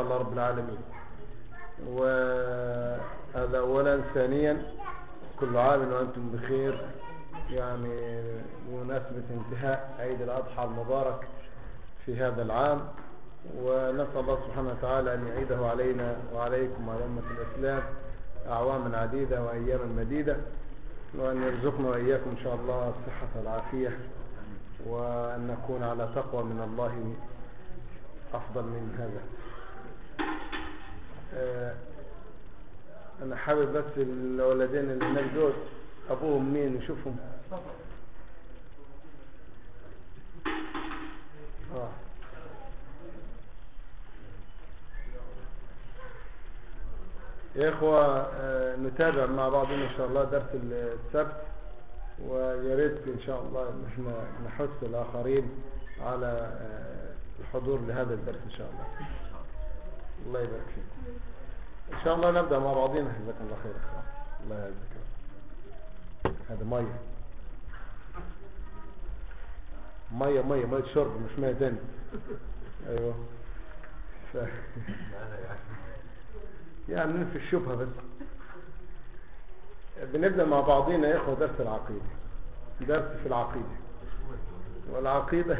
شاء الله رب العالمين وهذا أولا ثانيا كل عام وأنتم بخير يعني بمناسبة انتهاء عيد الأضحى المبارك في هذا العام ونسأل الله سبحانه وتعالى أن يعيده علينا وعليكم وعلى أمة الإسلام أعواما عديدة وأياما مديدة وأن يرزقنا وإياكم إن شاء الله الصحة والعافية وأن نكون على تقوى من الله أفضل من هذا آه، أنا حابب بس الولدين اللي هناك دول أبوهم مين نشوفهم آه. يا إخوة آه، نتابع مع بعضنا إن شاء الله درس السبت ويا ريت إن شاء الله إن احنا نحث الآخرين على آه، الحضور لهذا الدرس إن شاء الله الله يبارك فيكم إن شاء الله نبدأ مع بعضنا جزاكم الله خير أخوان. الله يجزاك هذا مية مية مية مية شرب مش مية تاني أيوه ف... يعني ننفي الشبهة بس بنبدأ مع بعضنا يا إخوة درس العقيدة درس في العقيدة والعقيدة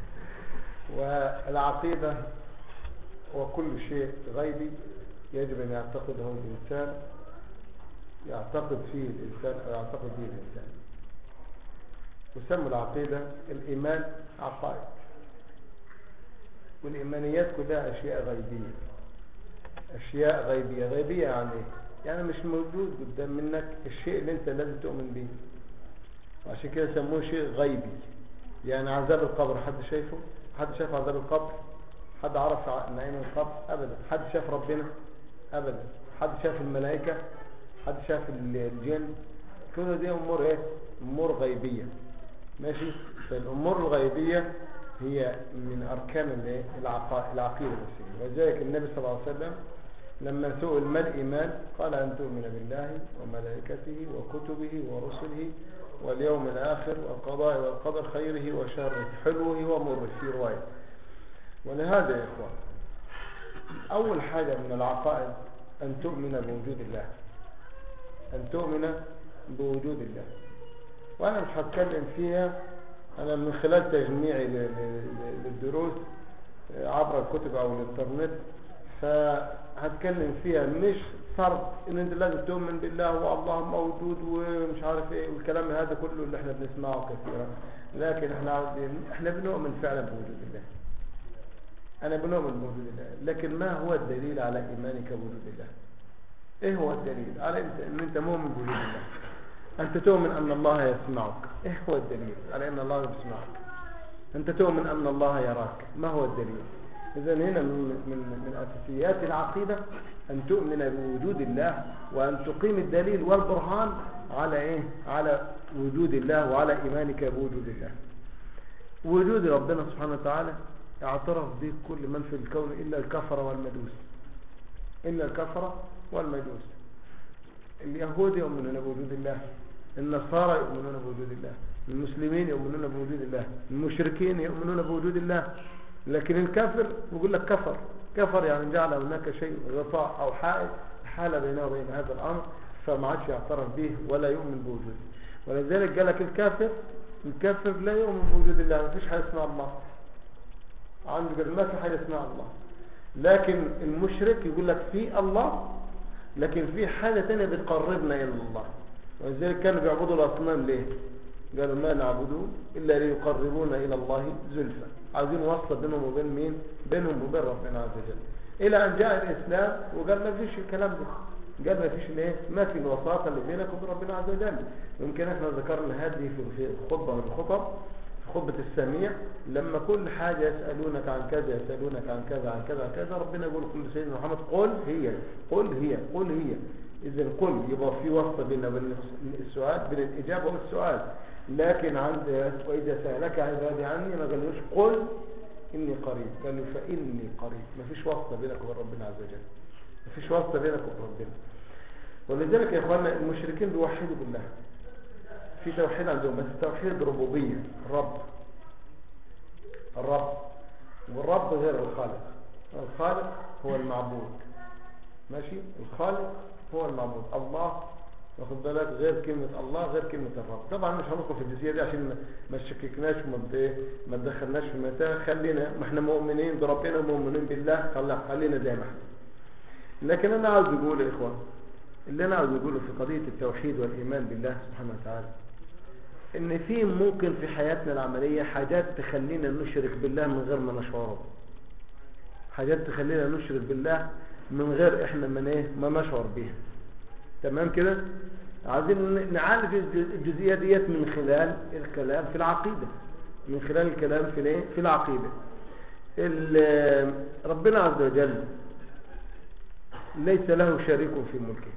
والعقيدة وكل شيء غيبي يجب أن يعتقده الإنسان يعتقد فيه الإنسان أو يعتقد فيه الإنسان يسمى العقيدة الإيمان عقائد والإيمانيات كلها أشياء غيبية أشياء غيبية غيبية يعني إيه؟ يعني مش موجود قدام منك الشيء اللي أنت لازم تؤمن به وعشان كده سموه شيء غيبي يعني عذاب القبر حد شايفه حد شايف عذاب القبر حد عرف نعيم القبر أبدا حد شاف ربنا أبدا حد شاف الملائكة حد شاف الجن كل دي أمور إيه أمور غيبية ماشي فالأمور الغيبية هي من أركان الإيه؟ العقا- العقيدة المسلمة ولذلك النبي صلى الله عليه وسلم لما سئل ما الإيمان قال أن تؤمن بالله وملائكته وكتبه ورسله واليوم الآخر والقضاء والقدر خيره وشره حلوه ومره في رواية ولهذا يا إخوان أول حاجة من العقائد أن تؤمن بوجود الله أن تؤمن بوجود الله وأنا مش هتكلم فيها أنا من خلال تجميعي ل- ل- للدروس عبر الكتب أو الإنترنت فهتكلم فيها مش فرض ان انت لازم تؤمن بالله والله موجود ومش عارف ايه والكلام هذا كله اللي احنا بنسمعه كثيرا لكن احنا عاوزين احنا بنؤمن فعلا بوجود الله انا بنؤمن بوجود الله لكن ما هو الدليل على ايمانك بوجود الله ايه هو الدليل على انت ان انت مؤمن بوجود الله انت تؤمن ان الله يسمعك ايه هو الدليل على ان الله يسمعك انت تؤمن ان الله يراك ما هو الدليل اذا هنا من, من, من اساسيات العقيدة ان تؤمن بوجود الله وان تقيم الدليل والبرهان على ايه على وجود الله وعلى ايمانك بوجود الله وجود ربنا سبحانه وتعالى اعترف به كل من في الكون الا الكفر والمجوس الا الكفر والمجوس اليهود يؤمنون بوجود الله النصارى يؤمنون بوجود الله المسلمين يؤمنون بوجود الله المشركين يؤمنون بوجود الله لكن الكافر يقول لك كفر كفر يعني جعل هناك شيء غطاء أو حائط حال بينه وبين هذا الأمر فما عادش يعترف به ولا يؤمن بوجوده ولذلك قال لك الكافر الكافر لا يؤمن بوجود الله ما فيش حاجة اسمها الله عنده قال ما في حاجة اسمها الله لكن المشرك يقول لك في الله لكن في حاجة تانية بتقربنا إلى الله ولذلك كانوا بيعبدوا الأصنام ليه قالوا ما نعبدون إلا ليقربونا إلى الله زلفى عايزين وصل بينهم وبين مين بينهم وبين ربنا عز وجل إلى أن جاء الإسلام وقال ما فيش الكلام ده قال ما فيش ليه ما في الوساطة اللي بينك وبين ربنا عز وجل يمكن احنا ذكرنا هذه في خطبة من الخطب في خطبة السميع لما كل حاجة يسألونك عن كذا يسألونك عن كذا عن كذا عن كذا ربنا يقول كل سيدنا محمد قل هي قل هي قل هي إذا قل يبقى في وسط بين وبين السؤال بين الإجابة والسؤال لكن عند وإذا سألك عبادي عني ما قالوش قل إني قريب قالوا فإني قريب ما فيش واسطة بينك وبين ربنا عز وجل ما فيش واسطة بينك وبين ربنا ولذلك يا إخواننا المشركين بيوحدوا بالله في توحيد عندهم بس توحيد ربوبية الرب الرب والرب غير الخالق الخالق هو المعبود ماشي الخالق هو المعبود الله واخد بالك غير كلمة الله غير كلمة الرب طبعا مش هندخل في الجزئية دي عشان ما تشككناش وما ايه ما تدخلناش في متاع خلينا ما احنا مؤمنين بربنا ومؤمنين بالله خلينا خلينا زي ما احنا لكن انا عاوز اقول يا اخوان اللي انا عاوز اقوله في قضية التوحيد والايمان بالله سبحانه وتعالى ان في ممكن في حياتنا العملية حاجات تخلينا نشرك بالله من غير ما نشعره حاجات تخلينا نشرك بالله من غير احنا من ايه ما نشعر بيها تمام كده عايزين نعالج الجزئيه ديت من خلال الكلام في العقيده من خلال الكلام في الايه في العقيده ربنا عز وجل ليس له شريك في ملكه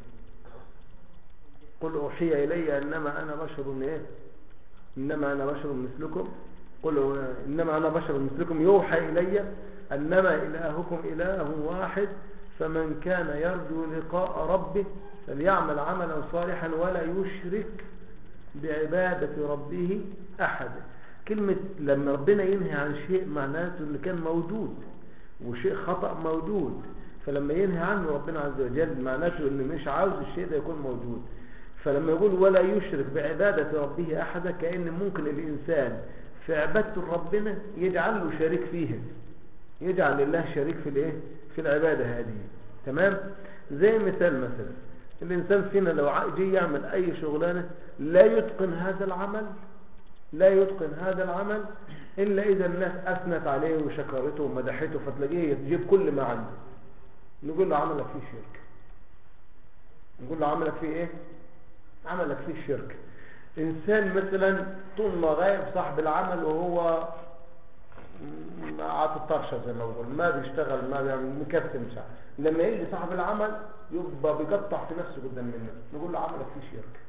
قل اوحي الي انما انا بشر ايه انما انا بشر مثلكم قل انما انا بشر مثلكم يوحى الي انما الهكم اله واحد فمن كان يرجو لقاء ربه فليعمل عملا صالحا ولا يشرك بعبادة ربه أحد كلمة لما ربنا ينهي عن شيء معناته اللي كان موجود وشيء خطأ موجود فلما ينهي عنه ربنا عز وجل معناته انه مش عاوز الشيء ده يكون موجود فلما يقول ولا يشرك بعبادة ربه أحدا كأن ممكن الإنسان في عبادته ربنا يجعل له شريك فيها يجعل لله شريك في الايه في العبادة هذه تمام زي مثال مثلا الإنسان فينا لو جي يعمل أي شغلانة لا يتقن هذا العمل لا يتقن هذا العمل إلا إذا الناس أثنت عليه وشكرته ومدحته فتلاقيه يجيب كل ما عنده نقول له عملك فيه شرك نقول له عملك فيه إيه عملك فيه شرك إنسان مثلا طول ما غايب صاحب العمل وهو عاطل طرشه زي ما بقول ما بيشتغل ما بيعمل مكسم ساعه لما يجي صاحب العمل يبقى بيقطع في نفسه قدام منه نقول له عملك فيه شرك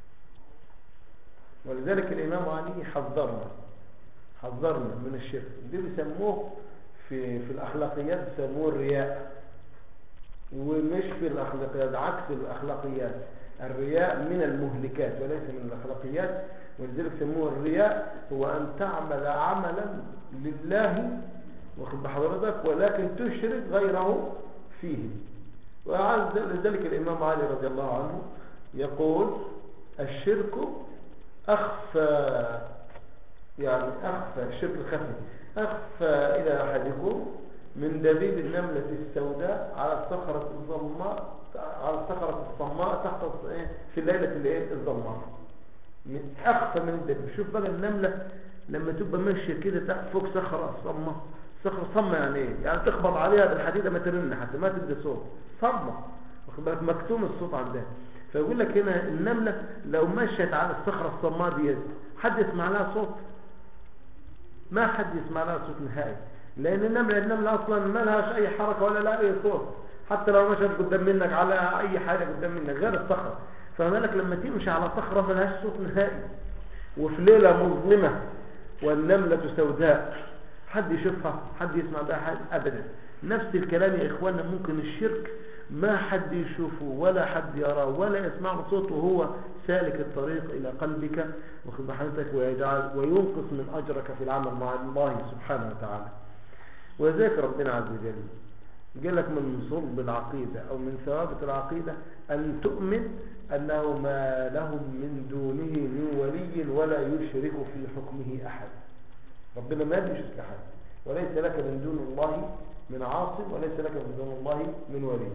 ولذلك الامام علي حذرنا حذرنا من الشرك دي بيسموه في في الاخلاقيات بيسموه الرياء ومش في الاخلاقيات عكس الاخلاقيات الرياء من المهلكات وليس من الاخلاقيات ولذلك سموه الرياء هو ان تعمل عملا لله واخد بحضرتك ولكن تشرك غيره فيه ولذلك الإمام علي رضي الله عنه يقول الشرك أخفى يعني أخفى الشرك الخفي أخفى إلى أحدكم من دبيب النملة السوداء على الصخرة الظلماء على الصخرة الصماء تحت في الليلة الظلماء أخفى من الدبيب شوف بقى النملة لما تبقى ماشية كده تحت فوق صخرة صمة صخرة صمة يعني ايه يعني تخبط عليها بالحديدة ما ترن حتى ما تدي صوت صمة واخد بالك مكتوم الصوت عندها فيقول لك هنا النملة لو مشيت على الصخرة الصماء ديت حد يسمع لها صوت ما حد يسمع لها صوت نهائي لان النملة النملة اصلا ما لهاش اي حركة ولا لها اي صوت حتى لو مشت قدام منك على اي حاجة قدام منك غير الصخرة فما لك لما تمشي على صخرة ما لهاش صوت نهائي وفي ليلة مظلمة والنملة سوداء حد يشوفها حد يسمع بها حاجة أبدا نفس الكلام يا إخواننا ممكن الشرك ما حد يشوفه ولا حد يراه ولا يسمع صوته وهو سالك الطريق إلى قلبك واخد بحضرتك ويجعل وينقص من أجرك في العمل مع الله سبحانه وتعالى وذلك ربنا عز وجل قال لك من صلب العقيدة أو من ثوابت العقيدة أن تؤمن أنه ما لهم من دونه من ولي ولا يشرك في حكمه أحد ربنا ما يشرك أحد وليس لك من دون الله من عاصم وليس لك من دون الله من ولي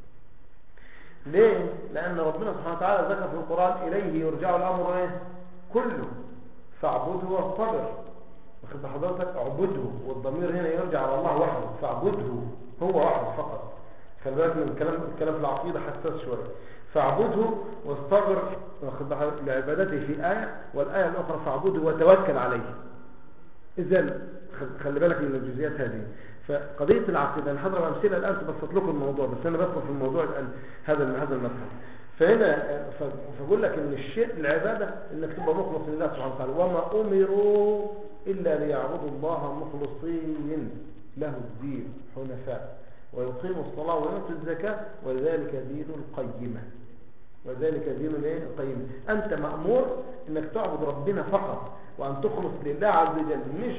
ليه؟ لأن ربنا سبحانه وتعالى ذكر في القرآن إليه يرجع الأمر إيه؟ كله فاعبده واصطبر واخد بحضرتك اعبده والضمير هنا يرجع على الله وحده فاعبده هو واحد فقط خلي بالك من الكلام الكلام في العقيده حساس شويه فاعبده واصطبر لعبادته في آية والآية الأخرى فاعبده وتوكل عليه إذا خلي بالك من الجزئيات هذه فقضية العقيدة أنا هضرب أمثلة الآن تبسط لكم الموضوع بس أنا بدخل في الموضوع الآن هذا هذا المبحث فهنا فبقول لك ان الشيء العبادة انك تبقى مخلص لله سبحانه وتعالى وما امروا الا ليعبدوا الله مخلصين له الدين حنفاء ويقيموا الصلاة ويؤتوا الزكاة وذلك دين القيمة وذلك دين الايه القيمة انت مأمور انك تعبد ربنا فقط وان تخلص لله عز وجل مش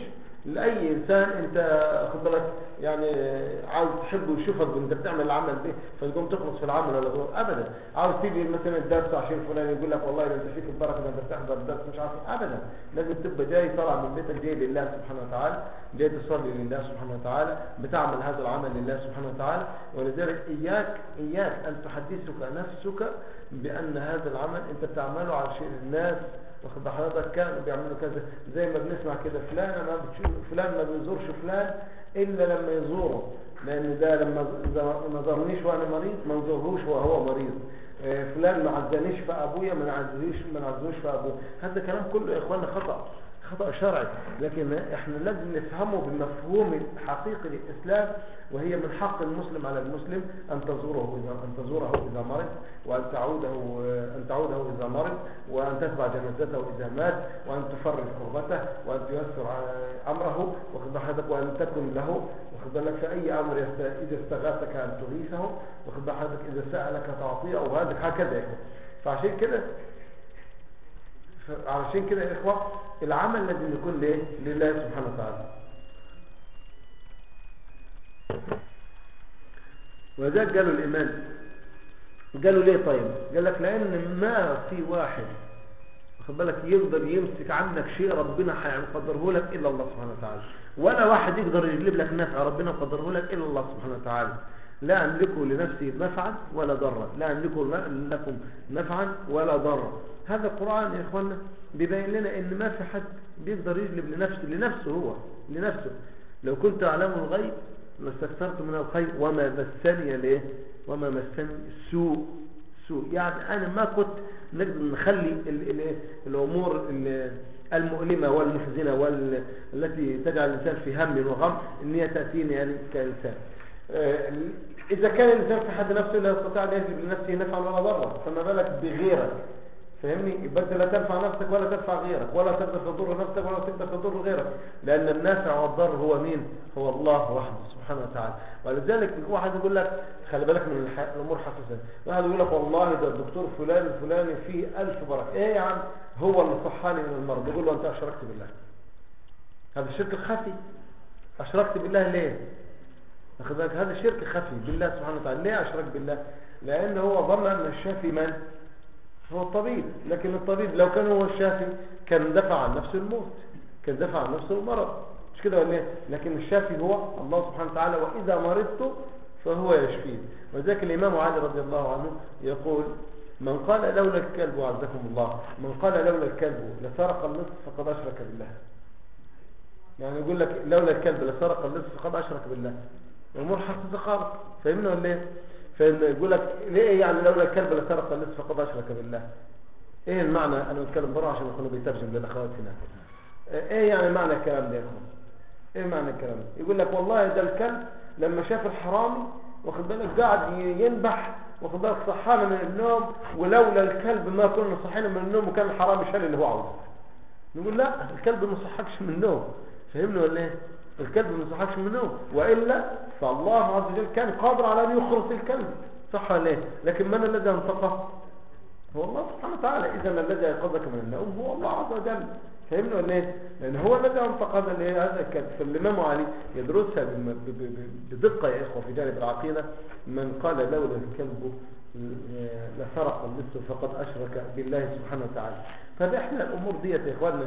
لاي انسان انت خد بالك يعني عاوز تحبه ويشوفك وانت بتعمل العمل ده فتقوم تخلص في العمل ولا تقول ابدا عاوز تيجي مثلا الدرس عشان فلان يقول لك والله ده انت فيك البركه ده انت بتحضر الدرس مش عارف ابدا لازم تبقى جاي طالع من بيتك جاي لله سبحانه وتعالى جاي تصلي لله سبحانه وتعالى بتعمل هذا العمل لله سبحانه وتعالى ولذلك اياك اياك ان تحدثك نفسك بان هذا العمل انت بتعمله عشان الناس واخد حضرتك كانوا بيعملوا كذا زي ما بنسمع كده فلان ما بتشوف فلان ما بيزورش فلان الا لما يزوره لان ده لما ز- ما زارنيش وانا مريض ما نزورهوش وهو مريض آه، فلان ما عزانيش في ابويا ما نعزيش ما نعزوش في ابوه هذا كلام كله يا اخوانا خطا خطا شرعي لكن احنا لازم نفهمه بالمفهوم الحقيقي للاسلام وهي من حق المسلم على المسلم ان تزوره اذا ان تزوره اذا مرض وان تعوده ان تعوده اذا مرض وان تتبع جنازته اذا مات وان تفرج كربته وان تيسر ع- امره واخد بال حضرتك وان تكن له واخد بالك في اي امر يست... اذا استغاثك ان تغيثه واخد بال حضرتك اذا سالك تعطيه وهذا هكذا يكون فعشان كده علشان كده يا إخوة العمل لازم يكون ليه لله سبحانه وتعالى وذلك قالوا الإيمان قالوا ليه طيب قال لك لأن ما في واحد واخد بالك يقدر يمسك عنك شيء ربنا هيقدره لك إلا الله سبحانه وتعالى ولا واحد يقدر يجلب لك نفع ربنا قدره لك إلا الله سبحانه وتعالى لا أملكه لنفسي نفعا ولا ضرا لا أملكه لكم نفعا ولا ضرا هذا القرآن يا إخوانا بيبين لنا إن ما في حد بيقدر يجلب لنفسه لنفسه هو لنفسه لو كنت أعلم الغيب لاستكثرت من الخير وما مسني ليه وما مسني السوء سوء يعني أنا ما كنت نقدر نخلي ال ال الأمور ال المؤلمة والمحزنة والتي تجعل الإنسان في هم وغم إن هي تأتيني يعني كإنسان آه، إذا كان الإنسان في حد نفسه لا يستطيع أن يجلب لنفسه نفعا ولا ضرا فما بالك بغيرك فاهمني يبقى انت لا تنفع نفسك ولا تنفع غيرك ولا تقدر تضر نفسك ولا تقدر تضر غيرك لأن النافع والضر هو مين هو الله وحده سبحانه وتعالى ولذلك واحد يقول لك خلي بالك من الح... الأمور حساسة واحد يقول لك والله ده الدكتور فلان الفلاني فيه ألف بركة ايه يا عم هو اللي صحاني من المرض يقول له انت أشركت بالله هذا الشرك الخفي أشركت بالله ليه أخذ بالك هذا شرك خفي بالله سبحانه وتعالى ليه أشرك بالله لأن هو ظن أن الشافي من هو الطبيب لكن الطبيب لو كان هو الشافي كان دفع عن نفسه الموت كان دفع عن نفسه المرض مش كده ولا ايه لكن الشافي هو الله سبحانه وتعالى وإذا مرضت فهو يشفيه وذلك الإمام علي رضي الله عنه يقول من قال لولا الكلب وعزكم الله من قال لولا الكلب لسرق النصف فقد أشرك بالله يعني يقول لك لولا الكلب لسرق النصف فقد أشرك بالله الأمور حساسة خالص فهمنا ولا ايه فيقول لك ليه يعني لولا الكلب لسرق النصف فقد أشرك بالله ايه المعنى انا بتكلم بره عشان يكونوا بيترجم للاخوات هناك ايه يعني معنى الكلام ده يا اخوان ايه معنى الكلام ده يقول لك والله ده الكلب لما شاف الحرامي واخد بالك قاعد ينبح واخد بالك صحانا من النوم ولولا الكلب ما كنا صحينا من النوم وكان الحرامي شال اللي هو عاوزه نقول لا الكلب ما صحكش من النوم فهمنا ولا ايه الكلب ما صحكش من النوم والا فالله عز وجل كان قادر على ان يخرس الكلب صح ولا ايه لكن من الذي انطقه هو الله سبحانه وتعالى اذا الذي يقظك من النوم هو الله عز وجل فهمنا ولا ايه لان هو الذي انطق هذا الايه هذا الكلب فالامام علي يدرسها بم- ب- ب- بدقه يا اخوه في جانب العقيده من قال لولا الكلب لسرق النصف فقد اشرك بالله سبحانه وتعالى طب احنا الامور ديت يا اخواننا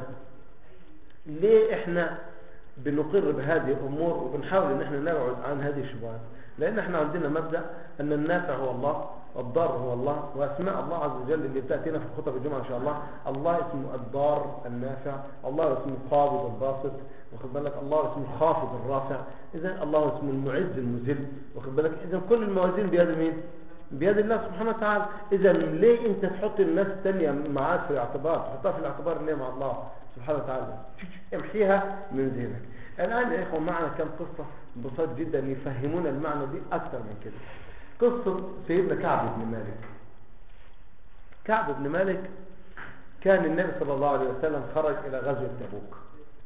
ليه احنا بنقر بهذه الامور وبنحاول ان احنا نبعد عن هذه الشبهات لان احنا عندنا مبدا ان النافع هو الله والضار هو الله واسماء الله عز وجل اللي بتاتينا في خطب الجمعه ان شاء الله الله اسمه الضار النافع الله اسمه القابض الباسط واخد بالك الله اسمه الخافض الرافع اذا الله اسمه المعز المذل واخد بالك اذا كل الموازين بيد مين بيد الله سبحانه وتعالى اذا ليه انت تحط الناس الثانيه معاك في الاعتبار تحطها في الاعتبار ليه مع الله سبحانه وتعالى امحيها من ذهنك الان يا اخوان معنا كم قصه بسيط جدا يفهمونا المعنى دي اكثر من كده قصه سيدنا كعب بن مالك كعب بن مالك كان النبي صلى الله عليه وسلم خرج الى غزوه تبوك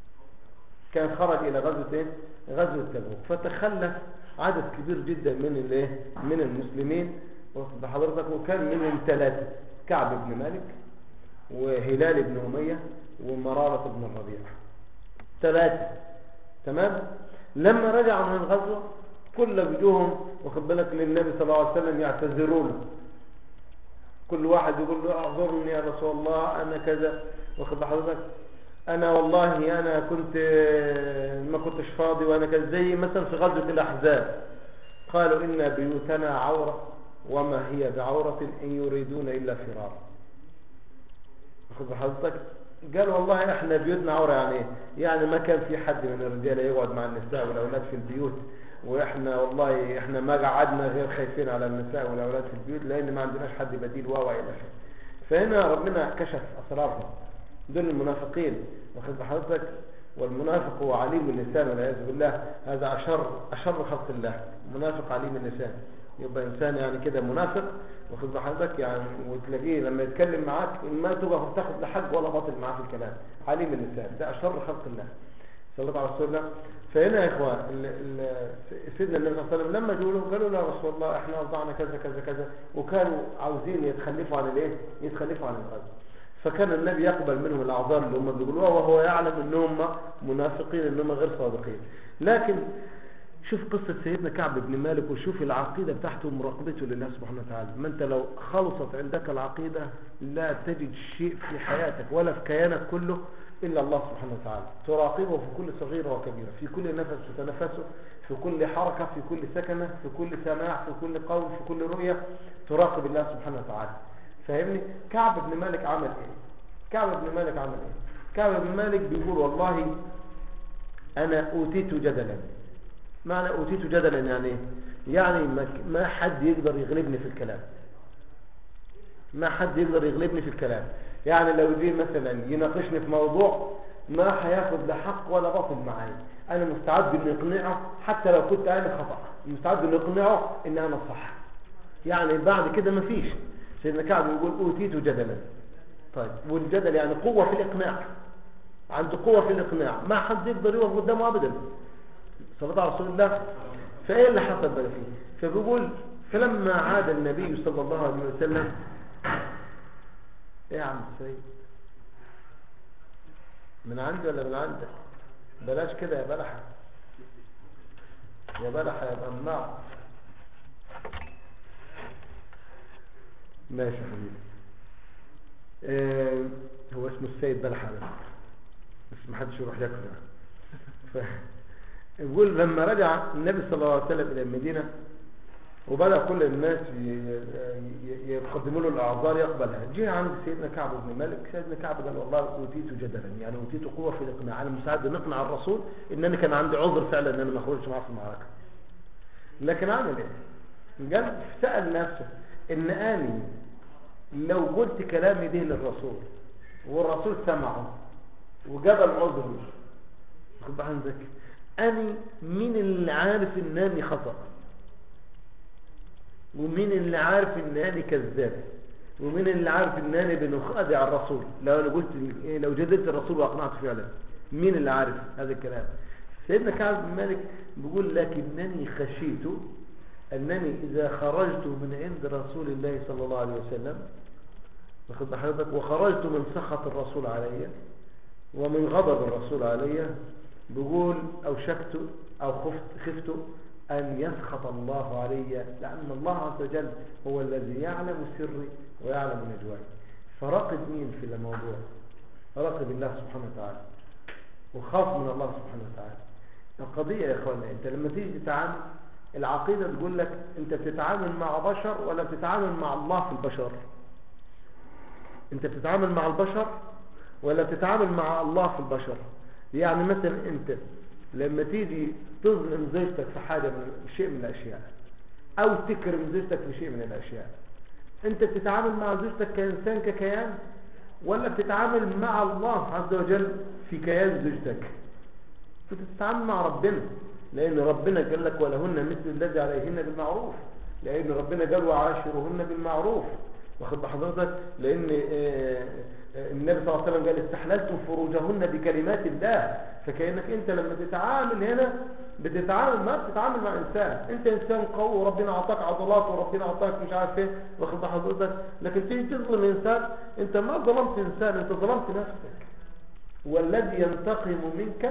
كان خرج الى غزوه ايه غزوه تبوك فتخلف عدد كبير جدا من الايه من المسلمين واخد بحضرتك وكان منهم ثلاثه كعب بن مالك وهلال بن اميه ومراره بن الربيع ثلاثه تمام لما رجعوا من الغزوة كل وجوههم واخد بالك للنبي صلى الله عليه وسلم يعتذرون كل واحد يقول له اعذرني يا رسول الله انا كذا واخد بحضرتك انا والله انا كنت ما كنتش فاضي وانا كذا زي مثلا في غزوة الاحزاب قالوا ان بيوتنا عورة وما هي بعورة ان يريدون الا فرارا واخد بحضرتك قال والله احنا بيوتنا عورة يعني ايه يعني ما كان في حد من الرجال يقعد مع النساء والاولاد في البيوت واحنا والله احنا ما قعدنا غير خايفين على النساء والاولاد في البيوت لان ما عندناش حد بديل واو الى اخره فهنا ربنا كشف اسرارهم دول المنافقين واخد بحضرتك والمنافق هو عليم اللسان والعياذ بالله هذا اشر اشر خلق الله منافق عليم اللسان يبقى انسان يعني كده منافق واخد بحضرتك يعني وتلاقيه لما يتكلم معاك ما تبقى تاخد لا حق ولا باطل معاه في الكلام عليم اللسان ده اشر خلق الله صلى الله عليه وسلم فهنا يا اخوان ال- ال- سيدنا النبي صلى الله عليه وسلم لما جوا له قالوا له يا رسول الله احنا وضعنا كذا كذا كذا وكانوا عاوزين يتخلفوا عن الايه يتخلفوا عن الغزو فكان النبي يقبل منهم الاعذار اللي هم بيقولوها وهو يعلم ان هم منافقين ان هم غير صادقين لكن شوف قصة سيدنا كعب بن مالك وشوف العقيدة بتاعته ومراقبته لله سبحانه وتعالى ما انت لو خلصت عندك العقيدة لا تجد شيء في حياتك ولا في كيانك كله إلا الله سبحانه وتعالى تراقبه في كل صغيرة وكبيرة في كل نفس تتنفسه في كل حركة في كل سكنة في كل سماع في كل قول في كل رؤية تراقب الله سبحانه وتعالى فاهمني كعب بن مالك عمل ايه كعب بن مالك عمل ايه كعب بن مالك بيقول والله انا اوتيت جدلا معنى اوتيت جدلا يعني ايه يعني ما ما حد يقدر يغلبني في الكلام ما حد يقدر يغلبني في الكلام يعني لو جه مثلا يناقشني في موضوع ما هياخد لا حق ولا باطل معايا انا مستعد اني اقنعه حتى لو كنت انا خطا مستعد اني اقنعه ان انا صح يعني بعد كده ما فيش سيدنا كعب يقول اوتيت جدلا طيب والجدل يعني قوه في الاقناع عنده قوه في الاقناع ما حد يقدر يقف قدامه ابدا صلى الله عليه رسول الله فايه اللي حصل بقى فيه فبيقول فلما عاد النبي صلى الله عليه وسلم ايه يا عم السيد من عندي ولا من عندك بلاش كده يا بلحة يا بلحة يا بماع ماشي يا حبيبي آه هو اسمه السيد بلحة ده بس ما حدش يروح ياكل يعني ف... يقول لما رجع النبي صلى الله عليه وسلم الى المدينه وبدأ كل الناس يقدموا له الأعذار يقبلها جه عند سيدنا كعب بن مالك سيدنا كعب قال والله أوتيت جدلا يعني أوتيت قوة في الإقناع أنا مساعد نقنع الرسول إن أنا كان عندي عذر فعلا إن أنا ما أخرجش معاه في المعركة لكن أعمل إيه قال سأل نفسه إن أنا لو قلت كلامي ده للرسول والرسول سمعه وقبل عذري خد بالك عندك أنا مين اللي عارف إنني خطأ ومين اللي عارف ان انا كذاب ومين اللي عارف ان انا بنخادع الرسول لو انا قلت لو جدلت الرسول واقنعته فعلا مين اللي عارف هذا الكلام سيدنا كعب بن مالك بيقول لكنني خشيت انني اذا خرجت من عند رسول الله صلى الله عليه وسلم واخد بحضرتك وخرجت من سخط الرسول علي ومن غضب الرسول علي بيقول اوشكت او خفت خفت أن يسخط الله علي لأن الله عز وجل هو الذي يعلم سري ويعلم نجواي فراقب مين في الموضوع راقب الله سبحانه وتعالى وخاف من الله سبحانه وتعالى القضية يا اخوانا انت لما تيجي تتعامل العقيدة تقول لك انت بتتعامل مع بشر ولا بتتعامل مع الله في البشر انت بتتعامل مع البشر ولا بتتعامل مع الله في البشر يعني مثلا انت لما تيجي تظلم زوجتك في حاجة من شيء من الأشياء أو تكرم زوجتك في شيء من الأشياء أنت بتتعامل مع زوجتك كإنسان ككيان ولا بتتعامل مع الله عز وجل في كيان زوجتك بتتعامل مع ربنا لأن ربنا قال لك ولهن مثل الذي عليهن بالمعروف لأن ربنا قال وعاشرهن بالمعروف واخد بحضرتك لأن النبي صلى الله عليه وسلم قال استحللتم فروجهن بكلمات الله فكأنك انت لما تتعامل هنا بتتعامل ما بتتعامل مع انسان انت انسان قوي وربنا اعطاك عضلات وربنا اعطاك مش عارف ايه واخد بحضرتك لكن تيجي تظلم انسان انت ما ظلمت انسان انت ظلمت نفسك والذي ينتقم منك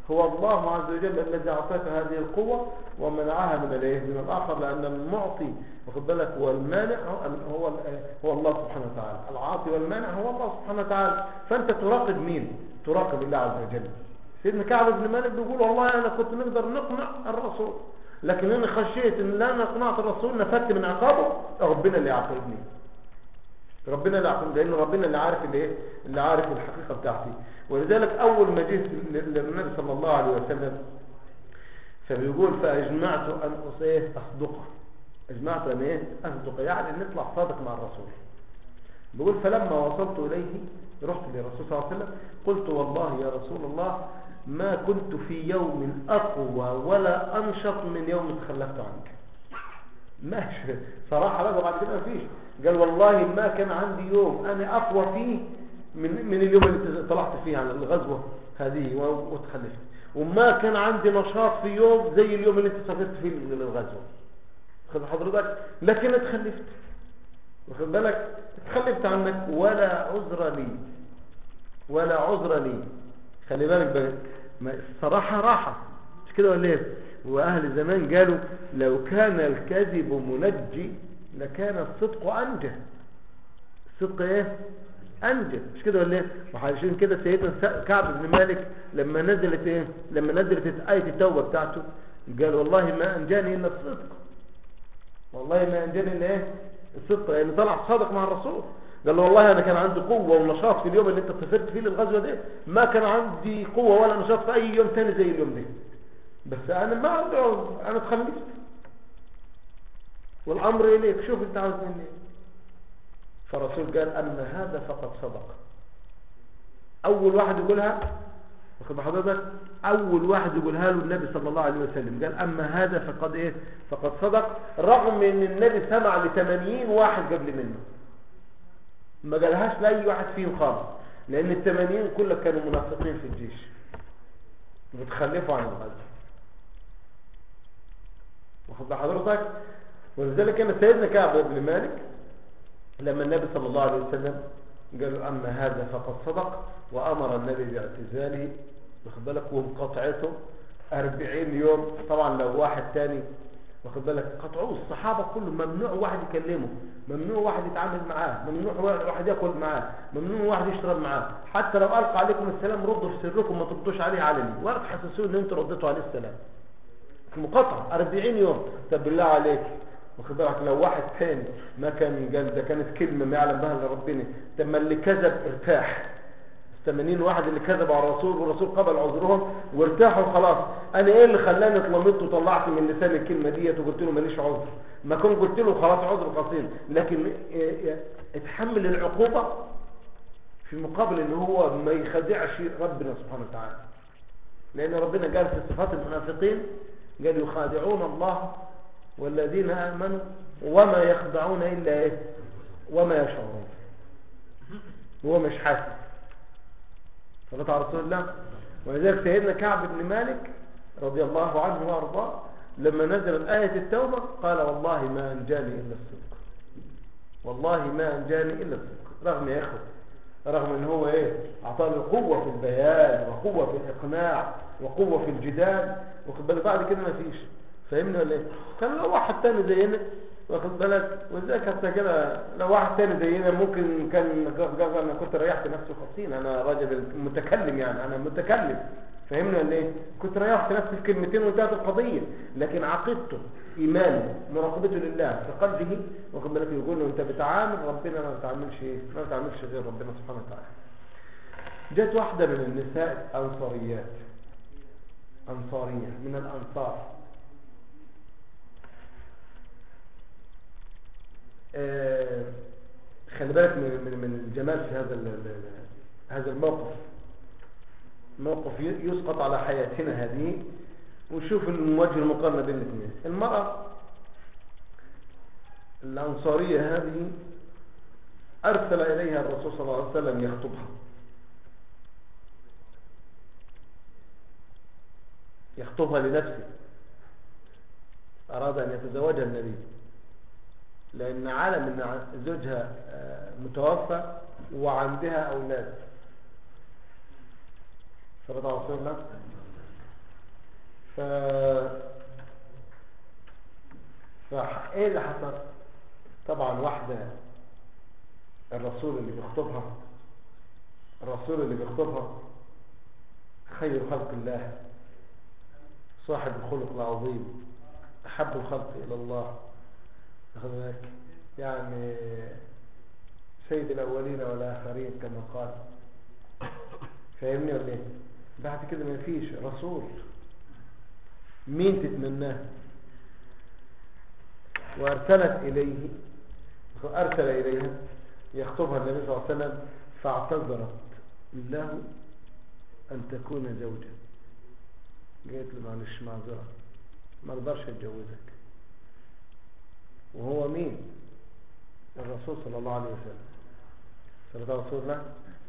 هو الله عز وجل الذي أعطاك هذه القوة ومنعها من الايه من الآخر لأن المعطي واخد بالك والمانع هو هو, هو الله سبحانه وتعالى العاطي والمانع هو الله سبحانه وتعالى فأنت تراقب مين تراقب الله عز وجل سيدنا كعب بن مالك بيقول والله أنا كنت نقدر نقنع الرسول لكن أنا خشيت إن لا أقنعت الرسول نفدت من عقابه ربنا اللي يعاقبني ربنا اللي يعاقبني لأن ربنا اللي عارف اللي إيه اللي عارف الحقيقة بتاعتي ولذلك أول ما جيت للنبي صلى الله عليه وسلم فبيقول فأجمعت أن أصيه أصدقه أجمعت أن إيه أصدقه يعني أن نطلع صادق مع الرسول بيقول فلما وصلت إليه رحت للرسول صلى الله عليه وسلم قلت والله يا رسول الله ما كنت في يوم أقوى ولا أنشط من يوم تخلفت عنك ماشي صراحة بقى بعد كده مفيش قال والله ما كان عندي يوم أنا أقوى فيه من, من اليوم اللي طلعت فيه عن الغزوة هذه وتخلفت وما كان عندي نشاط في يوم زي اليوم اللي انت سافرت فيه للغزوة خذ حضرتك لكن اتخلفت واخد بالك اتخلفت عنك ولا عذر لي ولا عذر لي خلي بالك بقى الصراحة راحة مش كده ولا ايه واهل زمان قالوا لو كان الكذب منجي لكان الصدق انجى الصدق ايه انجى مش كده ولا ايه وعشان كده سيدنا كعب بن مالك لما نزلت ايه لما نزلت ايه التوبه بتاعته قال والله ما انجاني الا الصدق والله ما انجاني الا ايه الصدق يعني طلع صادق مع الرسول قال له والله انا كان عندي قوه ونشاط في اليوم اللي انت سافرت فيه للغزوه دي ما كان عندي قوه ولا نشاط في اي يوم تاني زي اليوم ده بس انا ما عندي عذر انا اتخلفت والامر اليك شوف انت عاوز مني ايه فالرسول قال أما هذا فقد صدق أول واحد يقولها واخد حضرتك أول واحد يقولها له النبي صلى الله عليه وسلم قال أما هذا فقد إيه فقد صدق رغم أن النبي سمع لثمانين واحد قبل منه ما قالهاش لأي واحد فيهم خالص لأن الثمانين كلهم كانوا منافقين في الجيش بتخلفوا عن الغزو واخد حضرتك ولذلك كان سيدنا كعب بن مالك لما النبي صلى الله عليه وسلم قالوا أما هذا فقد صدق وأمر النبي باعتزاله واخد بالك ومقاطعته أربعين يوم طبعا لو واحد تاني واخد بالك قطعوه الصحابة كلهم ممنوع واحد يكلمه ممنوع واحد يتعامل معاه ممنوع واحد ياكل معاه ممنوع واحد يشرب معاه حتى لو ألقى عليكم السلام ردوا في سركم ما تردوش عليه علني ولا تحسسوه ان انتوا رديتوا عليه السلام مقاطعة 40 يوم طب بالله عليك واخد بالك لو واحد تاني ما كان قال ده كانت كلمة ما يعلم بها الا ربنا طب ما اللي كذب ارتاح 80 واحد اللي كذبوا على الرسول والرسول قبل عذرهم وارتاحوا خلاص انا ايه اللي خلاني اتلمت وطلعت من لساني الكلمة ديت وقلت له ماليش عذر ما كنت قلت له خلاص عذر قصير لكن اتحمل العقوبة في مقابل ان هو ما يخدعش ربنا سبحانه وتعالى لان ربنا قال في صفات المنافقين قال يخادعون الله والذين آمنوا وما يخدعون إلا إيه وما يشعرون هو مش حاسس صلاة على رسول الله ولذلك سيدنا كعب بن مالك رضي الله عنه وارضاه لما نزلت آية التوبة قال والله ما أنجاني إلا الصدق والله ما أنجاني إلا الصدق رغم يا إخوة رغم ان هو ايه اعطاني قوة في البيان وقوة في الاقناع وقوة في الجدال واخد بالك بعد كده ما فيش فاهمني ولا ايه كان لو واحد تاني زينا واخد بالك وازاي حتى كده لو واحد تاني زينا ممكن كان جزء انا كنت ريحت نفسي خمسين انا راجل متكلم يعني انا متكلم فاهمني ولا ايه كنت ريحت نفسي في كلمتين وانتهت القضيه لكن عقيدته ايمانه مراقبته لله في قلبه واخد بالك يقول له انت بتعامل ربنا ما بتعاملش ايه ما بتعاملش غير ربنا سبحانه وتعالى جت واحده من النساء انصاريات انصاريه من الانصار آه خلي بالك من من من الجمال في هذا هذا الموقف موقف يسقط على حياتنا هذه ونشوف الوجه المقارنة بين الاثنين المرأة الأنصارية هذه أرسل إليها الرسول صلى الله عليه وسلم يخطبها يخطبها لنفسه أراد أن يتزوجها النبي لأن علم أن زوجها متوفى وعندها أولاد صلى الله عليه وسلم ف فايه اللي حصل طبعا واحدة الرسول اللي بيخطبها الرسول اللي بيخطبها خير خلق الله صاحب الخلق العظيم أحب الخلق إلى الله أخذ بالك يعني سيد الأولين والآخرين كما قال فاهمني ولا ايه بعد كده ما فيش رسول مين تتمناه وارسلت اليه ارسل اليها يخطبها النبي صلى الله عليه وسلم فاعتذرت له ان تكون زوجة قالت له معلش معذرة ما اقدرش اتجوزك وهو مين الرسول صلى الله عليه وسلم صلى الله عليه وسلم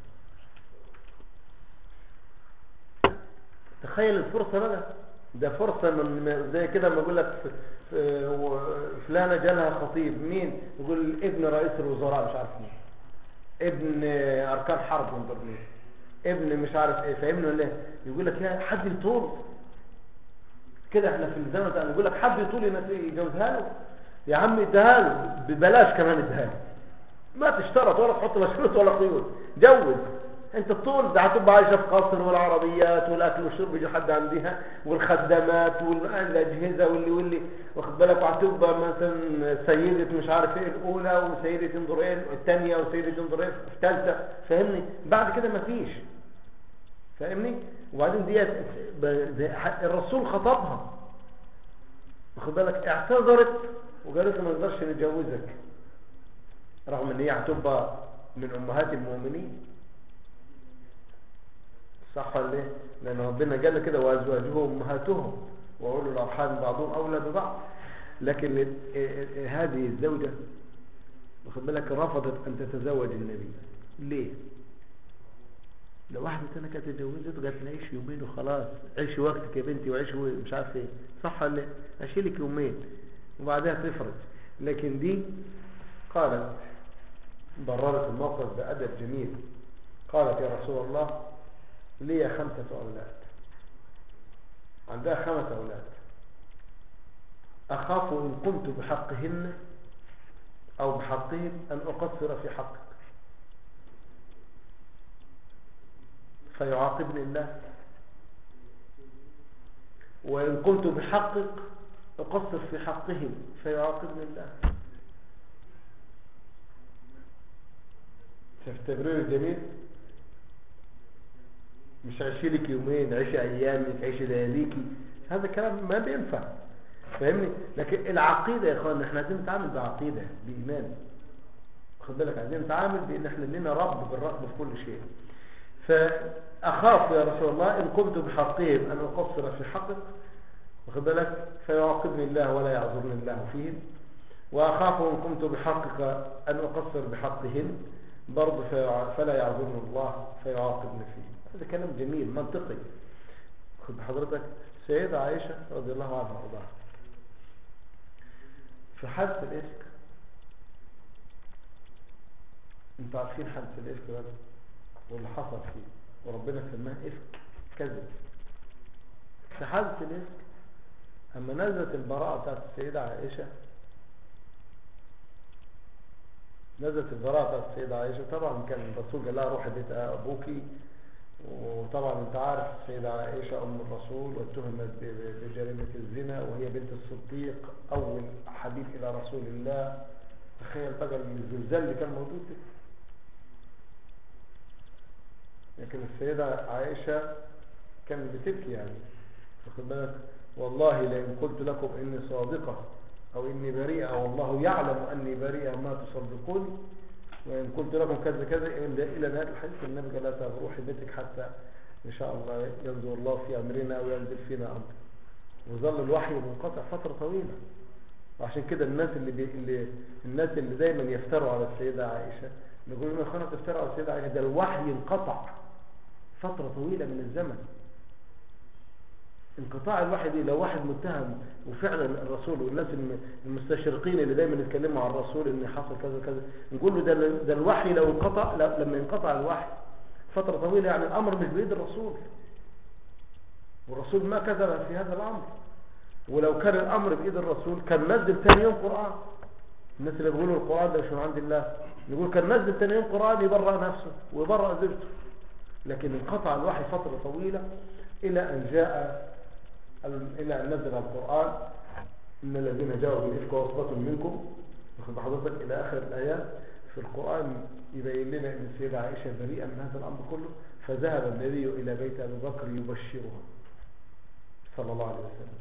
تخيل الفرصة بقى ده فرصة من زي كده ما اقول لك فلانة جالها خطيب مين يقول ابن رئيس الوزراء مش عارف مين ابن اركان حرب ينظر مين ابن مش عارف ايه فاهمني ولا ايه يقول لك يا حد يطول كده احنا في الزمن ده يقول لك حد يطول يجوزها له يا عم اديها له ببلاش كمان اديها له ما تشترط ولا تحط مشروط ولا قيود جوز انت طول ده هتبقى عايشه في قصر والعربيات والاكل والشرب يجي حد عندها والخدمات والاجهزه واللي واللي واخد بالك وهتبقى مثلا سيده مش عارف ايه الاولى وسيده انظر ايه الثانيه وسيده انظر ايه الثالثه فاهمني بعد كده مفيش فاهمني وبعدين ديت الرسول خطبها واخد بالك اعتذرت وقالت له ما نقدرش نتجوزك رغم ان هي هتبقى من امهات المؤمنين صح ولا ايه لان ربنا قال كده وازواجه امهاتهم واولو الارحام بعضهم اولى ببعض لكن هذه الزوجه واخد بالك رفضت ان تتزوج النبي ليه لو واحدة تانية كانت اتجوزت وقالت لي عيش يومين وخلاص عيشي وقتك يا بنتي وعيشي مش عارف ايه صح ولا ايه اشيلك يومين وبعدها تفرج لكن دي قالت بررت الموقف بأدب جميل قالت يا رسول الله لي خمسة أولاد عندها خمسة أولاد أخاف إن قمت بحقهن أو بحقهم أن أقصر في حقك فيعاقبني الله وإن قمت بحقك أقصر في حقهم فيعاقبني الله شفت تبرير الجميل مش عيشي لك يومين عيشي ايامك عيشي لياليكي هذا الكلام ما بينفع فاهمني لكن العقيدة يا اخوان احنا عايزين نتعامل بعقيدة بإيمان خد بالك عايزين نتعامل بان احنا لنا رب بالرغبة في كل شيء فاخاف يا رسول الله ان قمت بحقهم ان اقصر في حقك واخد بالك فيعاقبني الله ولا يعذرني الله فيهم واخاف ان قمت بحقك ان اقصر بحقهن برضه فلا يعذرني الله فيعاقبني فيه هذا كلام جميل منطقي خد حضرتك سيدة عائشة رضي الله عنها وارضاها في حادث الإفك انتوا عارفين حادث الإفك بقى واللي حصل فيه وربنا سماه إفك كذب في حادث الإفك أما نزلت البراءة بتاعت السيدة عائشة نزلت البراءة بتاعت السيدة عائشة طبعا كان الرسول قال لها روحي بيت أبوكي وطبعا انت عارف السيدة عائشة ام الرسول واتهمت بجريمة الزنا وهي بنت الصديق اول حبيب الى رسول الله تخيل بقى الزلزال اللي كان موجود ده لكن السيدة عائشة كانت بتبكي يعني واخد بالك والله لئن قلت لكم اني صادقة او اني بريئة والله يعلم اني بريئة ما تصدقوني وإن قلت لكم كذا كذا إلى نهاية الحديث النبي قال لا تروحي بيتك حتى إن شاء الله ينظر الله في أمرنا وينزل فينا أمر وظل الوحي منقطع فترة طويلة وعشان كده الناس اللي, بي... اللي الناس اللي دايما يفتروا على السيدة عائشة نقول لهم يا اخوانا تفتروا على السيدة عائشة ده الوحي انقطع فترة طويلة من الزمن انقطاع الوحي دي لو واحد متهم وفعلا الرسول والناس المستشرقين اللي دايما يتكلموا عن الرسول ان حصل كذا كذا نقول له ده, ده الوحي لو انقطع لما انقطع الوحي فترة طويلة يعني الامر مش بيد الرسول والرسول ما كذب في هذا الأمر ولو كان الأمر بإيد الرسول كان نزل ثاني يوم قرآن الناس اللي بيقولوا القرآن ده مش من عند الله يقول كان نزل ثاني يوم قرآن يبرأ نفسه ويبرأ زوجته لكن انقطع الوحي فترة طويلة إلى أن جاء إلى أن نزل القرآن إن الذين جاءوا بالإفك عصبة منكم واخد حضرتك إلى آخر الآيات في القرآن يبين لنا أن السيدة عائشة بريئة من هذا الأمر كله فذهب النبي إلى بيت أبي بكر يبشرها صلى الله عليه وسلم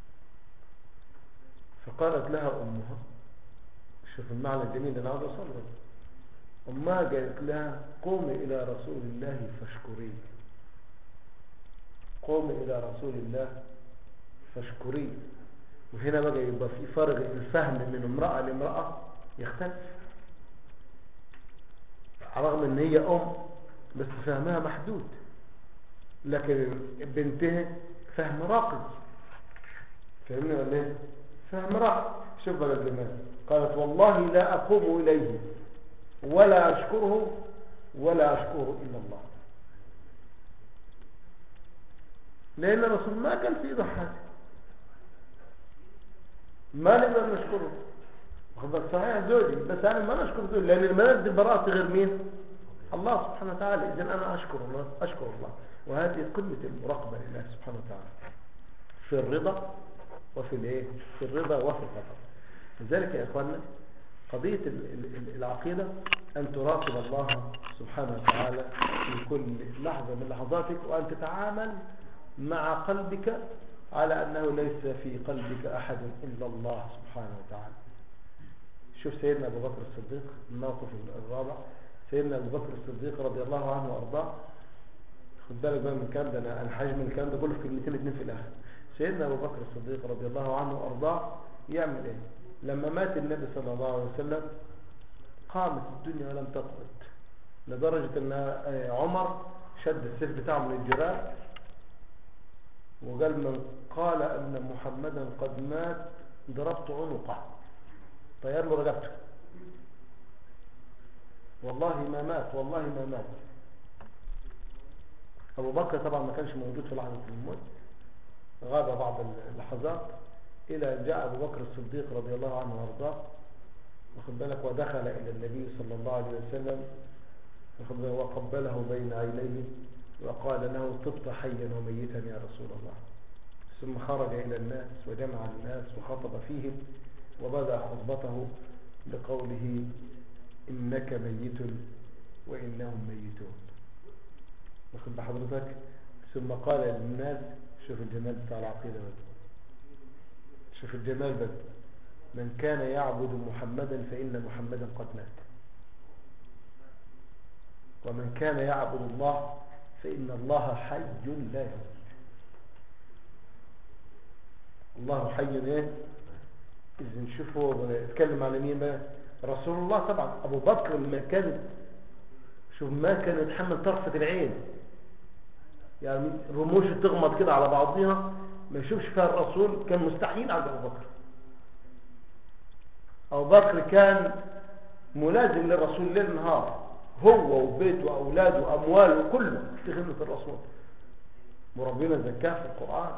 فقالت لها أمها شوف المعنى الجميل أنا عاوز أصلي أمها قالت لها قومي إلى رسول الله فاشكريه قومي إلى رسول الله فاشكريه وهنا بقى يبقى في فرق الفهم من امرأة لامرأة يختلف رغم ان هي ام بس فهمها محدود لكن بنتها فهم راقي فهمني ولا ايه فهم راقي شوف بقى الدماغ قالت والله لا اقوم اليه ولا اشكره ولا اشكره الا الله لان الرسول ما كان في ايده حاجه ما نقدر نشكره واخد صحيح زوجي بس انا ما نشكر زوجي لان المنازل دي براءتي غير مين الله سبحانه وتعالى اذا انا اشكر الله اشكر الله وهذه قمه المراقبه لله سبحانه وتعالى في الرضا وفي الايه في الرضا وفي الغضب لذلك يا اخواننا قضيه العقيده ان تراقب الله سبحانه وتعالى في كل لحظه من لحظاتك وان تتعامل مع قلبك على أنه ليس في قلبك أحد إلا الله سبحانه وتعالى شوف سيدنا أبو بكر الصديق الموقف الرابع سيدنا أبو بكر الصديق رضي الله عنه وأرضاه خد بالك بقى من كام ده أنا حجم من الكلام ده كله في كلمتين اتنين في الآخر سيدنا أبو بكر الصديق رضي الله عنه وأرضاه يعمل إيه لما مات النبي صلى الله عليه وسلم قامت الدنيا ولم تقبض لدرجة أن عمر شد السيف بتاعه من الجراب وقال من قال أن محمدا قد مات ضربت عنقه طير له رقبته والله ما مات والله ما مات أبو بكر طبعا ما كانش موجود في لحظة الموت غاب بعض اللحظات إلى جاء أبو بكر الصديق رضي الله عنه وارضاه واخد بالك ودخل إلى النبي صلى الله عليه وسلم وقبله بين عينيه وقال له طبت حيا وميتا يا رسول الله ثم خرج إلى الناس وجمع الناس وخطب فيهم وبدأ خطبته بقوله إنك ميت وإنهم ميتون واخد بحضرتك ثم قال للناس شوف الجمال بتاع العقيدة بس شوف الجمال بس من كان يعبد محمدا فإن محمدا قد مات ومن كان يعبد الله فإن الله حي لا يموت الله حي ايه إذا نشوفه اتكلم على مين بقى رسول الله طبعا أبو بكر لما كان شوف ما كان يتحمل طرفة العين يعني رموش تغمض كده على بعضها ما يشوفش فيها الرسول كان مستحيل على أبو بكر أبو بكر كان ملازم للرسول ليل نهار هو وبيته وأولاده وأمواله كله في خدمة الرسول وربنا زكاه في القرآن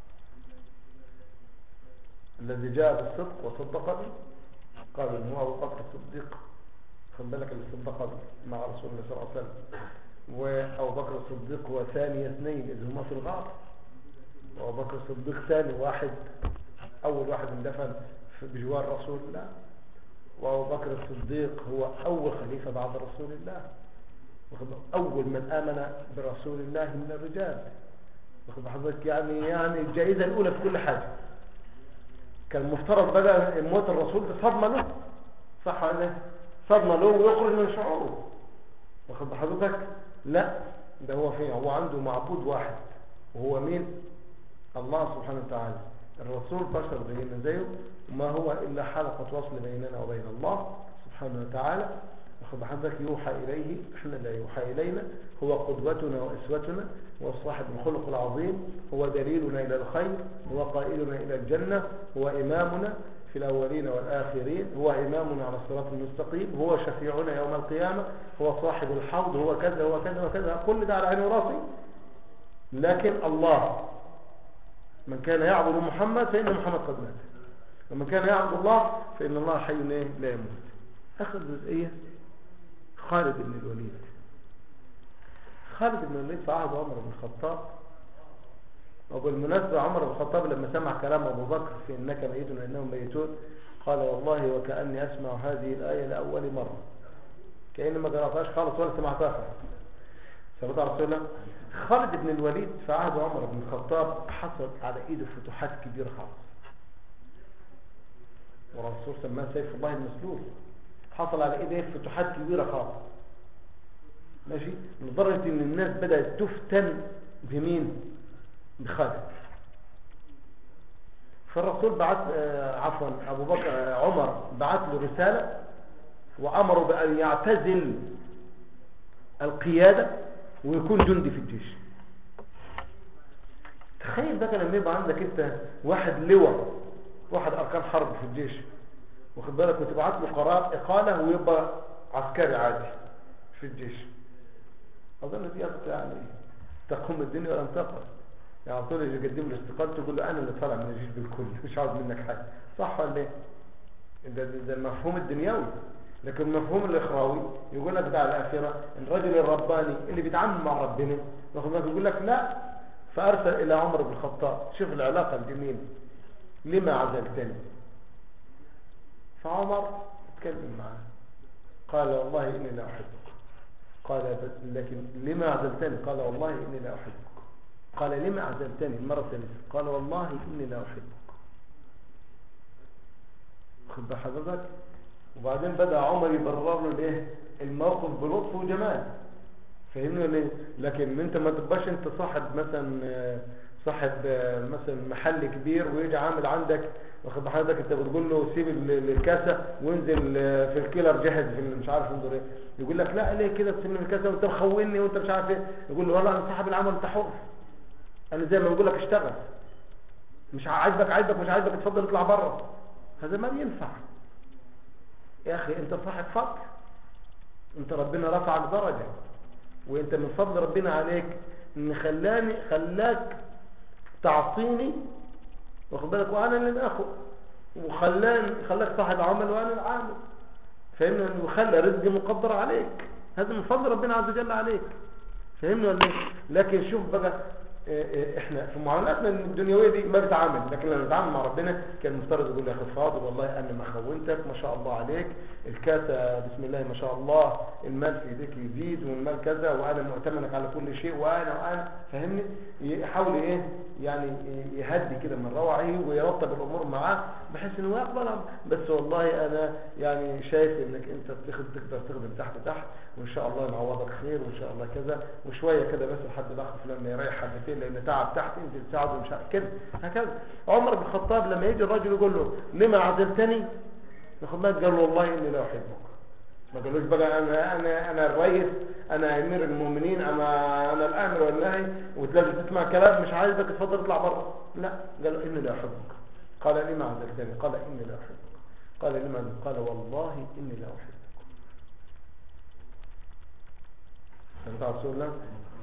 الذي جاء بالصدق وصدق به قال ان هو ابو بكر الصديق خد بالك اللي صدق مع رسول الله صلى الله عليه وسلم وابو بكر الصديق هو ثاني اثنين اذ هما في الغار وابو بكر الصديق ثاني واحد اول واحد اندفن بجوار رسول الله وابو بكر الصديق هو اول خليفه بعد رسول الله اول من امن برسول الله من الرجال واخد حضرتك يعني يعني الجائزه الاولى في كل حاجه كان مفترض بقى موت الرسول ده صدمه له صح ولا ايه صدمه له ويخرج من شعوره واخد حضرتك لا ده هو فين هو عنده معبود واحد وهو مين الله سبحانه وتعالى الرسول بشر زينا زيه ما هو إلا حلقة وصل بيننا وبين الله سبحانه وتعالى واخد حضرتك يوحى إليه احنا لا يوحى إلينا هو قدوتنا وإسوتنا هو صاحب الخلق العظيم هو دليلنا إلى الخير هو قائلنا إلى الجنة هو إمامنا في الأولين والآخرين هو إمامنا على الصراط المستقيم هو شفيعنا يوم القيامة هو صاحب الحوض هو كذا هو كذا وكذا كل ده على عيني وراسي لكن الله من كان يعبد محمد فإن محمد قد مات ومن كان يعبد الله فإن الله حي لا يموت آخر جزئية خالد بن الوليد خالد بن الوليد في عهد عمر بن الخطاب وبالمناسبة عمر بن الخطاب لما سمع كلام أبو بكر في إنك ميت وإنهم ميتون قال والله وكأني أسمع هذه الآية لأول مرة كأني ما قرأتهاش خالص ولا سمعتها خالص ثبت على رسول الله خالد بن الوليد في عهد عمر بن الخطاب حصل على ايده فتوحات كبيرة خالص والرسول سماه سيف الله المسلول حصل على ايده فتوحات كبيرة خالص ماشي لدرجة ان الناس بدأت تفتن بمين بخالد فالرسول بعت آه، عفوا ابو بكر آه، عمر بعت له رسالة وامره بان يعتزل القيادة ويكون جندي في الجيش تخيل بقى لما يبقى عندك انت واحد لواء واحد اركان حرب في الجيش واخد بالك وتبعت له قرار اقاله ويبقى عسكري عادي في الجيش اظن دي يعني تقوم الدنيا ولم تقل يعني طول اللي يقدم له استقالته يقول له انا اللي طالع من الجيش بالكل مش عاوز منك حاجه صح ولا ايه ده, ده المفهوم الدنيوي لكن المفهوم الاخراوي يقول لك ده على الاخره الرجل الرباني اللي بيتعامل مع ربنا واخد بالك يقول لك لا فارسل الى عمر بن الخطاب شوف العلاقه الجميله لما عزلتني فعمر اتكلم معاه قال والله اني لا احبك قال لكن لما عزلتني قال والله اني لا احبك قال لما عزلتني المره الثالثه قال والله اني لا احبك خد بحضرتك وبعدين بدأ عمر يبرر له الايه الموقف بلطف وجمال فهمني ليه لكن انت ما تبقاش انت صاحب مثلا صاحب مثلا محل كبير ويجي عامل عندك واخد بحضرتك انت بتقول له سيب الكاسه وانزل في الكيلر جهز في مش عارف انظر ايه يقول لك لا ليه كده تسيب الكاسه وانت مخوني وانت مش عارف ايه يقول له والله انا صاحب العمل انت حر انا زي ما بقول لك اشتغل مش عاجبك عاجبك مش عاجبك اتفضل اطلع بره هذا ما بينفع يا أخي أنت صاحب فضل أنت ربنا رفعك درجة وأنت من فضل ربنا عليك إن خلاني خلاك تعصيني واخد بالك وأنا اللي ناخد وخلاني خلاك صاحب عمل وأنا العامل فإنه وخلى رزقي مقدر عليك هذا من فضل ربنا عز وجل عليك فهمنا ولا إيه؟ لكن شوف بقى إيه، إيه، احنا في معاملاتنا الدنيويه دي ما بتعامل لكن لما نتعامل مع ربنا كان المفترض يقول يا اخي فاضل والله انا ما خونتك ما شاء الله عليك الكاسه بسم الله ما شاء الله المال في ايديك يزيد والمال كذا وانا مؤتمنك على كل شيء وانا وانا فاهمني يحاول ايه يعني يهدي كده من روعه ويرتب الامور معاه بحيث انه يقبل بس والله انا يعني شايف انك انت تقدر تخدم تحت تحت وان شاء الله نعوضك خير وان شاء الله كذا وشويه كده بس لحد الاخ فلان يريح حبتين لان تعب تحت انت تساعده مش كده هكذا عمر بن الخطاب لما يجي الراجل يقول له لما عزلتني ياخد بالك قال له والله اني لا احبك ما قالوش بقى انا انا انا الرئيس انا امير المؤمنين انا انا الامر والنهي وتلازم تسمع كلام مش عايزك تفضل اطلع بره لا قال له اني لا احبك قال لما عزلتني قال اني لا احبك قال لما قال والله اني لا احبك سمعت رسول الله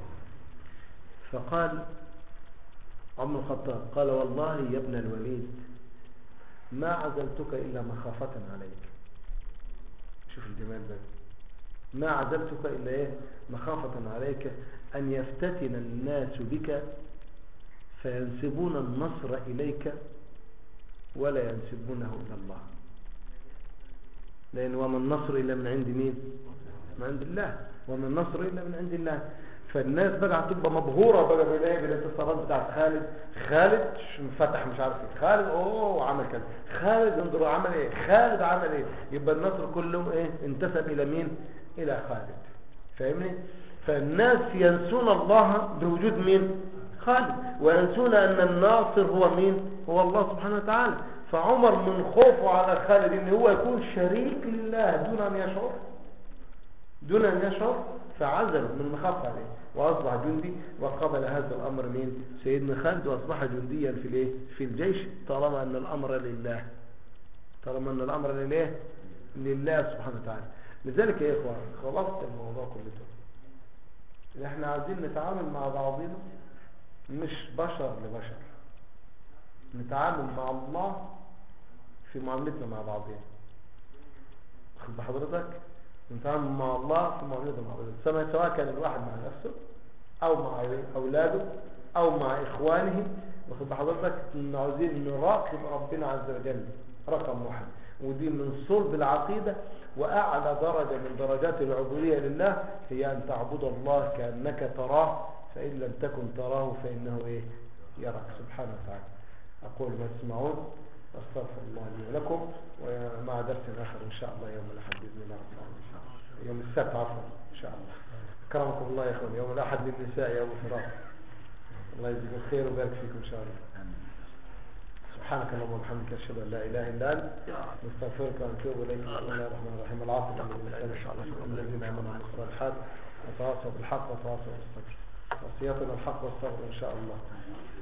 فقال عمر الخطاب قال والله يا ابن الوليد ما عزلتك إلا مخافة عليك شوف الجمال ده ما عزلتك إلا إيه مخافة عليك أن يفتتن الناس بك فينسبون النصر إليك ولا ينسبونه إلى الله لأن وما النصر إلا من عند مين من عند الله وما النصر إلا من عند الله فالناس بقى هتبقى مبهورة بقى بالايه بالانتصارات بتاعت خالد خالد فتح مش عارف ايه خالد اوه عمل كذا خالد انظر عمل ايه خالد عمل ايه يبقى النصر كله ايه انتسب الى مين الى خالد فاهمني فالناس ينسون الله بوجود مين خالد وينسون ان الناصر هو مين هو الله سبحانه وتعالى فعمر من خوفه على خالد ان هو يكون شريك لله دون ان يشعر دون ان يشعر فعزل من مخافة عليه وأصبح جندي وقبل هذا الأمر من سيدنا خالد وأصبح جنديا في الايه في الجيش طالما أن الأمر لله طالما أن الأمر لله لله سبحانه وتعالى لذلك يا إخوان خلصت الموضوع كله احنا عايزين نتعامل مع بعضنا مش بشر لبشر نتعامل مع الله في معاملتنا مع بعضنا خد بحضرتك نتعامل مع الله في معاملتنا مع بعضنا سواء سواء كان الواحد مع نفسه او مع اولاده او مع اخوانه واخد بحضرتك إن عاوزين نراقب ربنا عز وجل رقم واحد ودي من صلب العقيدة وأعلى درجة من درجات العبودية لله هي أن تعبد الله كأنك تراه فإن لم تكن تراه فإنه إيه يراك سبحانه وتعالى أقول ما تسمعون أستغفر الله لي ولكم ومع درس آخر إن شاء الله يوم الأحد بإذن الله رب العالمين يوم السبت عفوا إن شاء الله كرمكم الله يا إخوان يوم الأحد للنساء يوم الفراق الله يجزيكم الخير ويبارك فيكم إن شاء الله سبحانك اللهم وبحمدك اشهد ان لا اله الا انت نستغفرك ونتوب اليك بسم الله الرحمن الرحيم العاصمه من الانسان الذين امنوا بالصالحات وتواصوا بالحق وتواصوا بالصبر وصيتنا الحق والصبر ان شاء الله